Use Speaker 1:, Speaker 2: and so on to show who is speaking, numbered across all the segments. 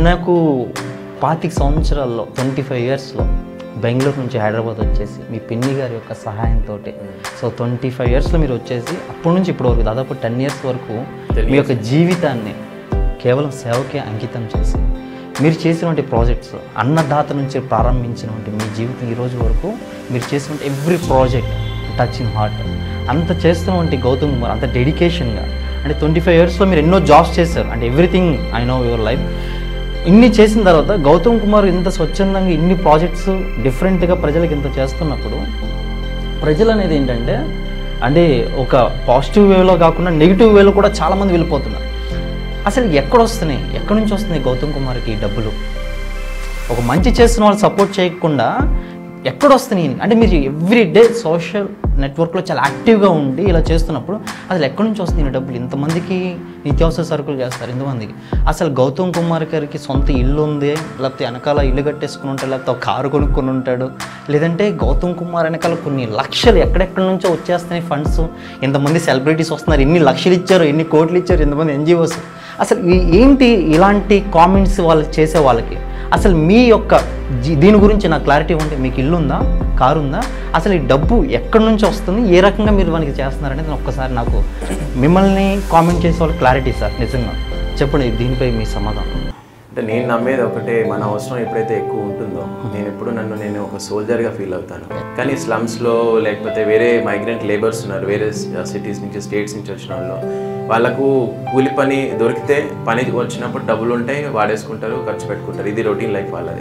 Speaker 1: నాకు పాతిక సంవత్సరాల్లో ట్వంటీ ఫైవ్ ఇయర్స్లో బెంగళూరు నుంచి హైదరాబాద్ వచ్చేసి మీ పిన్ని గారి యొక్క సహాయంతో సో ట్వంటీ ఫైవ్ ఇయర్స్లో మీరు వచ్చేసి అప్పటి నుంచి ఇప్పటి వరకు దాదాపు టెన్ ఇయర్స్ వరకు మీ యొక్క జీవితాన్ని కేవలం సేవకే అంకితం చేసి మీరు చేసినటువంటి ప్రాజెక్ట్స్ అన్నదాత నుంచి ప్రారంభించినటువంటి మీ జీవితం ఈ రోజు వరకు మీరు చేసినటువంటి ఎవ్రీ ప్రాజెక్ట్ టచింగ్ హార్ట్ అంత చేస్తున్నటువంటి గౌతమ్ కుమార్ అంత డెడికేషన్గా అంటే ట్వంటీ ఫైవ్ ఇయర్స్లో మీరు ఎన్నో జాబ్స్ చేశారు అంటే everything I know your life ఇన్ని చేసిన తర్వాత గౌతమ్ కుమార్ ఇంత స్వచ్ఛందంగా ఇన్ని ప్రాజెక్ట్స్ డిఫరెంట్గా ప్రజలకు ఇంత చేస్తున్నప్పుడు ప్రజలు అనేది ఏంటంటే అంటే ఒక పాజిటివ్ వేలో కాకుండా నెగిటివ్ వేలో కూడా చాలామంది వెళ్ళిపోతున్నారు అసలు ఎక్కడ వస్తున్నాయి ఎక్కడి నుంచి వస్తున్నాయి గౌతమ్ కుమార్కి ఈ డబ్బులు ఒక మంచి చేస్తున్న వాళ్ళు సపోర్ట్ చేయకుండా ఎక్కడ వస్తున్నాయి అంటే మీరు ఎవ్రీ డే సోషల్ నెట్వర్క్లో చాలా యాక్టివ్గా ఉండి ఇలా చేస్తున్నప్పుడు అసలు ఎక్కడి నుంచి వస్తున్నాయి ఈ డబ్బులు ఇంతమందికి నిత్యావసర సరుకులు చేస్తారు ఇంతమందికి అసలు గౌతమ్ కుమార్ గారికి సొంత ఇల్లు ఉంది లేకపోతే వెనకాల ఇల్లు కట్టేసుకుని ఉంటాడు లేకపోతే ఒక కారు కొనుక్కొని ఉంటాడు లేదంటే గౌతమ్ కుమార్ వెనకాల కొన్ని లక్షలు ఎక్కడెక్కడి నుంచో వచ్చేస్తున్నాయి ఫండ్స్ ఇంతమంది సెలబ్రిటీస్ వస్తున్నారు ఎన్ని లక్షలు ఇచ్చారు ఎన్ని కోట్లు ఇచ్చారు ఇంతమంది ఎన్జిఓస్ అసలు ఈ- ఏంటి ఇలాంటి కామెంట్స్ వాళ్ళు చేసే వాళ్ళకి అసలు మీ యొక్క జీ- దీని గురించి నాకు క్లారిటీ ఉంటే మీకు ఇల్లు ఉందా కారు ఉందా అసలు ఈ డబ్బు ఎక్కడి నుంచి వస్తుంది ఏ రకంగా మీరు మనకి చేస్తున్నారనేది ఒక్కసారి నాకు మిమ్మల్ని కామెంట్ చేసే వాళ్ళు క్లారిటీ సార్ నిజంగా చెప్పండి దీనిపై మీ సమాధానం
Speaker 2: అంటే నేను నమ్మేది ఒకటే మన అవసరం ఎప్పుడైతే ఎక్కువ ఉంటుందో నేను ఎప్పుడు నన్ను నేను ఒక సోల్జర్గా ఫీల్ అవుతాను కానీ స్లమ్స్లో లేకపోతే వేరే మైగ్రెంట్ లేబర్స్ ఉన్నారు వేరే సిటీస్ నుంచి స్టేట్స్ నుంచి వచ్చిన వాళ్ళు వాళ్ళకు కూలి పని దొరికితే పని వచ్చినప్పుడు డబ్బులు ఉంటాయి వాడేసుకుంటారు ఖర్చు పెట్టుకుంటారు ఇది రొటీన్ లైఫ్ వాళ్ళది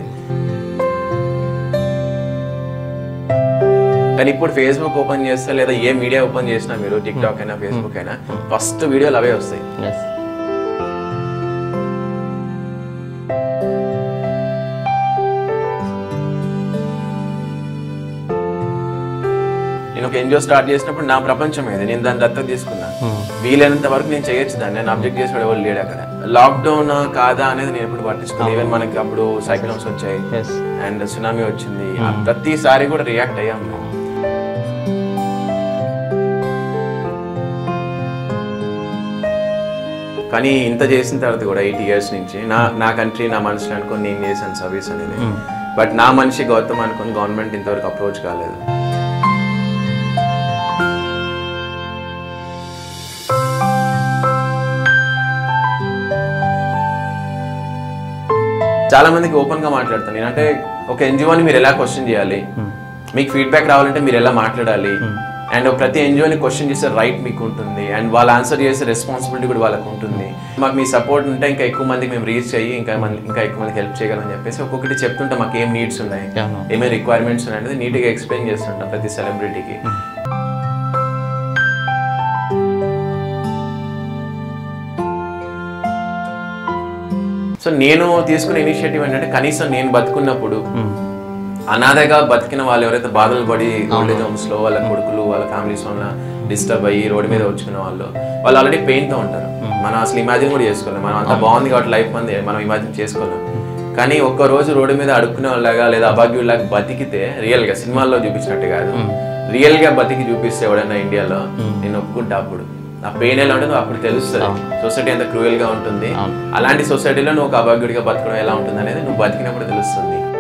Speaker 2: కానీ ఇప్పుడు ఫేస్బుక్ ఓపెన్ చేస్తే లేదా ఏ మీడియా ఓపెన్ చేసినా మీరు టిక్ టాక్ అయినా ఫేస్బుక్ అయినా ఫస్ట్ వీడియోలు అవే వస్తాయి
Speaker 1: ఎస్
Speaker 2: నేను ఒక ఎన్జిఓ స్టార్ట్ చేసినప్పుడు నా ప్రపంచం ఇది నేను దాన్ని దత్తత తీసుకున్నా వీలైనంత వరకు నేను చేయొచ్చు దాన్ని నేను అబ్జెక్ట్ చేసిన ఎవరు లేడు అక్కడ లాక్డౌన్ కాదా అనేది నేను ఎప్పుడు పట్టించుకోలేదు ఈవెన్ మనకి అప్పుడు సైక్లోన్స్ వచ్చాయి
Speaker 1: ఎస్
Speaker 2: అండ్ సునామీ వచ్చింది ఆ ప్రతిసారి కూడా రియాక్ట్ అయ్యాం మేము. కానీ ఇంత చేసిన తర్వాత కూడా ఎయిట్ ఇయర్స్ నుంచి నా నా కంట్రీ నా మనుషులు అనుకొని నేను చేశాను సర్వీస్ అనేది బట్ నా మనిషి గౌతమ్ అనుకొని గవర్నమెంట్ ఇంతవరకు అప్రోచ్ కాలేదు చాలా మందికి ఓపెన్ గా మాట్లాడతాను నేను అంటే ఒక ఎన్జిఓని మీరు ఎలా క్వశ్చన్ చేయాలి మీకు ఫీడ్బ్యాక్ రావాలంటే మీరు ఎలా మాట్లాడాలి అండ్ ప్రతి ఎన్జిఓని క్వశ్చన్ చేసే రైట్ మీకు ఉంటుంది అండ్ వాళ్ళు ఆన్సర్ చేసే రెస్పాన్సిబిలిటీ కూడా వాళ్ళకు ఉంటుంది మాకు మీ సపోర్ట్ ఉంటే ఇంకా ఎక్కువ మందికి మేము రీచ్ అయ్యి ఇంకా మంది ఇంకా ఎక్కువ మందికి హెల్ప్ చేయగలని చెప్పేసి ఒక్కొక్కటి చెప్తుంటే మాకు ఏం నీడ్స్ ఉన్నాయి
Speaker 1: అవును.
Speaker 2: ఏమేమి రిక్వైర్మెంట్స్ ఉన్నాయి అనేది నీట్గా ఎక్స్ప్లెయిన్ చేస్తుంటాం ప్రతి సెలబ్రిటీకి సో నేను తీసుకున్న ఇనిషియేటివ్ ఏంటంటే కనీసం నేను బతుకున్నప్పుడు అనాథగా బతికిన వాళ్ళు ఎవరైతే బాధలు పడి ఓల్డేజ్ హోమ్స్ లో వాళ్ళ కొడుకులు వాళ్ళ ఫ్యామిలీస్ వల్ల డిస్టర్బ్ అయ్యి రోడ్డు మీద వచ్చుకున్న వాళ్ళు వాళ్ళు ఆల్రెడీ పెయిన్ తో ఉంటారు మనం అసలు ఇమాజిన్ కూడా చేసుకోలేం మనం అంత బాగుంది కాబట్టి లైఫ్ మంది మనం ఇమాజిన్ చేసుకోలేం కానీ ఒక్క రోజు రోడ్డు మీద అడుక్కునే వాళ్ళగా లేదా అభాగ్యులాగా బతికితే రియల్ గా సినిమాల్లో చూపించినట్టు కాదు రియల్ గా బతికి చూపిస్తే ఎవడన్నా ఇండియాలో నేను ఒప్పుకుంటా అప్పుడు ఆ పెయిన్ ఎలా ఉంటుందో అప్పుడు తెలుస్తుంది సొసైటీ ఎంత క్రూయల్ గా ఉంటుంది అలాంటి సొసైటీలో నువ్వు ఒక అభాగ్యుడిగా బతకడం ఎలా ఉంటుంది అనేది నువ్వు బతికినప్పుడు తెలుస్తుంది